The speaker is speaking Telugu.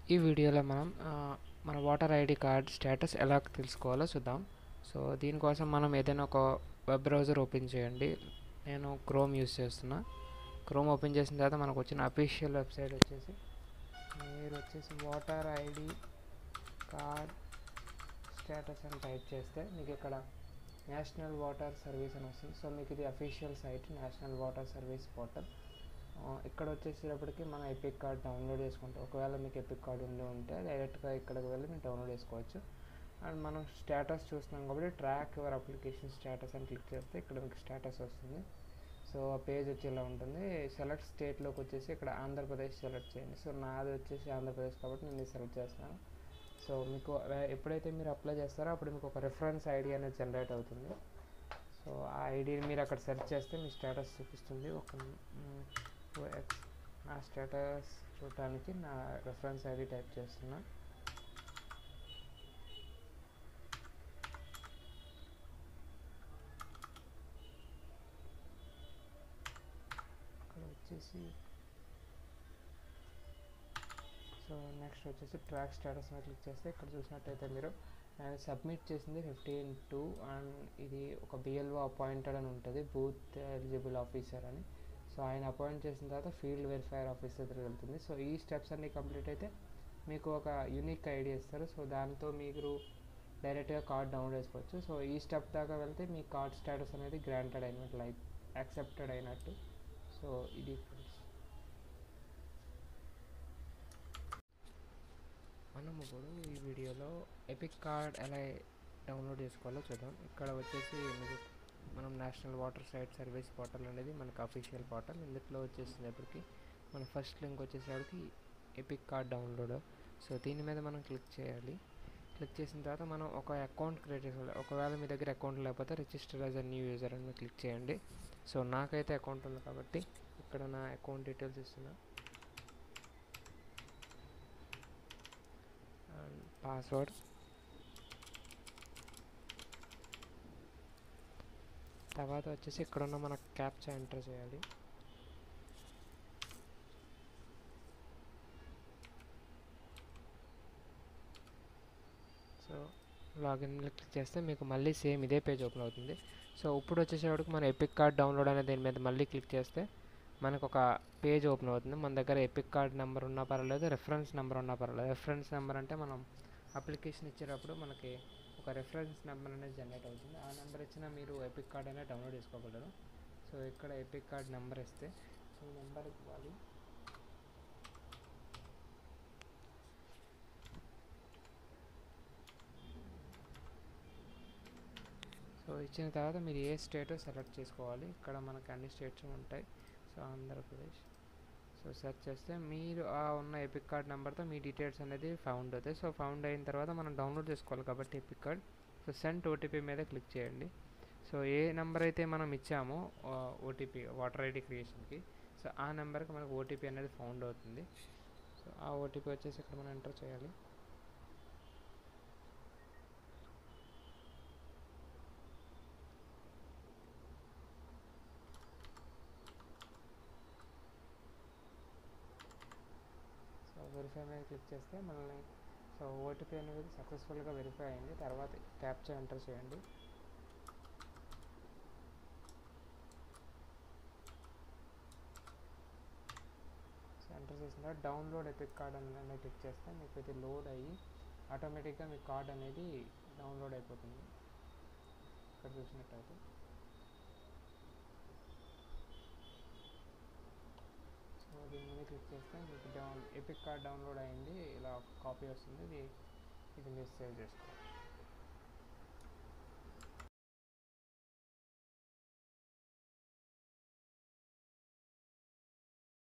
ఈ వీడియోలో మనం ఆ, మన వాటర్ ఐడి కార్డ్ స్టేటస్ ఎలా తెలుసుకోవాలో చూద్దాం సో దీనికోసం మనం ఏదైనా ఒక వెబ్ బ్రౌజర్ ఓపెన్ చేయండి నేను క్రోమ్ యూస్ చేస్తున్నా క్రోమ్ ఓపెన్ చేసిన తర్వాత మనకు వచ్చిన అఫీషియల్ వెబ్సైట్ వచ్చేసి మీరు వచ్చేసి వాటర్ ఐడి కార్డ్ స్టేటస్ అని టైప్ చేస్తే మీకు ఇక్కడ నేషనల్ వాటర్ సర్వీస్ అని వస్తుంది సో మీకు ఇది official site national voter service portal ఇక్కడ వచ్చేసేటప్పటికి మన ఎపిక్ కార్డ్ డౌన్లోడ్ చేసుకుంటాం ఒకవేళ మీకు ఎపిక్ కార్డ్ ఉండి ఉంటే డైరెక్ట్గా ఇక్కడికి వెళ్ళి మీరు డౌన్లోడ్ చేసుకోవచ్చు అండ్ మనం స్టేటస్ చూస్తున్నాం కాబట్టి ట్రాక్ యువర్ అప్లికేషన్ స్టేటస్ అని క్లిక్ చేస్తే ఇక్కడ మీకు స్టేటస్ వస్తుంది సో ఆ పేజ్ వచ్చి ఇలా ఉంటుంది సెలెక్ట్ స్టేట్లోకి వచ్చేసి ఇక్కడ ఆంధ్రప్రదేశ్ సెలెక్ట్ చేయండి సో నాది వచ్చేసి ఆంధ్రప్రదేశ్ కాబట్టి నేను ఇది సెలెక్ట్ చేస్తున్నాను సో మీకు ర- ఎప్పుడైతే మీరు అప్లై చేస్తారో అప్పుడు మీకు ఒక రెఫరెన్స్ ఐడి అనేది జనరేట్ అవుతుంది సో ఆ ఐడిని మీరు అక్కడ సెర్చ్ చేస్తే మీ స్టేటస్ చూపిస్తుంది ఒక మ్, ఓ ఎక్స్ నా స్టేటస్ చూడటానికి నా రెఫరెన్స్ ఐడి టైప్ చేస్తున్నా ఇక్కడ వచ్చేసి సో నెక్స్ట్ వచ్చేసి ట్రాక్ స్టేటస్ మీద క్లిక్ చేస్తే ఇక్కడ చూసినట్టయితే మీరు నేను సబ్మిట్ చేసింది ఫిఫ్టీన్ టూ అండ్ ఇది ఒక బిఎల్ఓ అపాయింటెడ్ అని ఉంటుంది బూత్ ఎలిజిబుల్ ఆఫీసర్ అని సో ఆయన అపాయింట్ చేసిన తర్వాత ఫీల్డ్ వెరిఫైర్ ఆఫీసర్ దగ్గరికి వెళ్తుంది సో ఈ స్టెప్స్ అన్నీ కంప్లీట్ అయితే మీకు ఒక యూనిక్ ఐడి ఇస్తారు సో దాంతో మీరు డైరెక్ట్గా కార్డ్ డౌన్లోడ్ చేసుకోవచ్చు సో ఈ స్టెప్ దాకా వెళ్తే మీ కార్డ్ స్టేటస్ అనేది గ్రాంటెడ్ అయినట్టు లైక్ యాక్సెప్టెడ్ అయినట్టు సో ఇది ఫ్రెండ్స్ మనం ఇప్పుడు ఈ వీడియోలో ఎపిక్ కార్డ్ ఎలా డౌన్లోడ్ చేసుకోవాలో చూద్దాం ఇక్కడ వచ్చేసి మీకు మనం national voter site service portal అనేది మనకు అఫీషియల్ పోర్టల్ ఇందులో వచ్చేసేటప్పటికి మన ఫస్ట్ లింక్ వచ్చేసరికి ఎపిక్ కార్డ్ డౌన్లోడ్ సో దీని మీద మనం క్లిక్ చేయాలి క్లిక్ చేసిన తర్వాత మనం ఒక అకౌంట్ క్రియేట్ చేసుకోవాలి ఒకవేళ మీ దగ్గర అకౌంట్ లేకపోతే register as a new user అని క్లిక్ చేయండి సో నాకైతే అకౌంట్ ఉంది కాబట్టి ఇక్కడ నా అకౌంట్ డీటెయిల్స్ ఇస్తున్నా అండ్ పాస్వర్డ్ తర్వాత వచ్చేసి ఇక్కడ ఉన్న మన క్యాప్చా ఎంటర్ చేయాలి సో లాగిన్ క్లిక్ చేస్తే మీకు మళ్ళీ సేమ్ ఇదే పేజ్ ఓపెన్ అవుతుంది సో ఇప్పుడు వచ్చేసేవాడికి మన ఎపిక్ కార్డ్ డౌన్లోడ్ అనే దీని మీద మళ్ళీ క్లిక్ చేస్తే మనకు ఒక పేజ్ ఓపెన్ అవుతుంది మన దగ్గర ఎపిక్ కార్డ్ నెంబర్ ఉన్నా పర్వాలేదు రెఫరెన్స్ నెంబర్ ఉన్నా పర్వాలేదు రెఫరెన్స్ నెంబర్ అంటే మనం అప్లికేషన్ ఇచ్చేటప్పుడు మనకి ఒక రెఫరెన్స్ నెంబర్ అనేది జనరేట్ అవుతుంది ఆ నెంబర్ ఇచ్చినా మీరు ఎపిక్ కార్డ్ అనేది డౌన్లోడ్ చేసుకోగలరు సో ఇక్కడ ఎపిక్ కార్డ్ నెంబర్ ఇస్తే సో నెంబర్ ఇవ్వాలి సో ఇచ్చిన తర్వాత మీరు ఏ స్టేటో సెలెక్ట్ చేసుకోవాలి ఇక్కడ మనకు అన్ని స్టేట్స్ ఉంటాయి సో ఆంధ్రప్రదేశ్ సో సెర్చ్ చేస్తే మీరు ఆ ఉన్న ఎపిక్ కార్డ్ నెంబర్తో మీ డీటెయిల్స్ అనేది ఫౌండ్ అవుతాయి సో ఫౌండ్ అయిన తర్వాత మనం డౌన్లోడ్ చేసుకోవాలి కాబట్టి EPIC card so send OTP మీద క్లిక్ చేయండి సో ఏ నెంబర్ అయితే మనం ఇచ్చామో ఓటీపీ వాటర్ ఐడి క్రియేషన్కి సో ఆ నెంబర్కి మనకు ఓటీపీ అనేది ఫౌండ్ అవుతుంది సో ఆ ఓటీపీ వచ్చేసి ఇక్కడ మనం ఎంటర్ చేయాలి సో వెరిఫై మీద క్లిక్ చేస్తే మనల్ని సో ఓటీపీ అనేది సక్సెస్ఫుల్గా వెరిఫై అయింది తర్వాత క్యాప్చా ఎంటర్ చేయండి సో ఎంటర్ చేసిన తర్వాత డౌన్లోడ్ ఎపిక్ కార్డ్ అని అనేది క్లిక్ చేస్తే మీకు ఇది లోడ్ అయ్యి ఆటోమేటిక్గా మీ కార్డ్ అనేది డౌన్లోడ్ అయిపోతుంది ఇక్కడ చూసినట్టయితే సో దీని మీద క్లిక్ చేస్తే మీకు డౌన్ ఎపిక్ కార్డ్ డౌన్లోడ్ అయింది ఇలా కాపీ వస్తుంది ఇది ఇది మీరు సేవ్ చేసుకోవాలి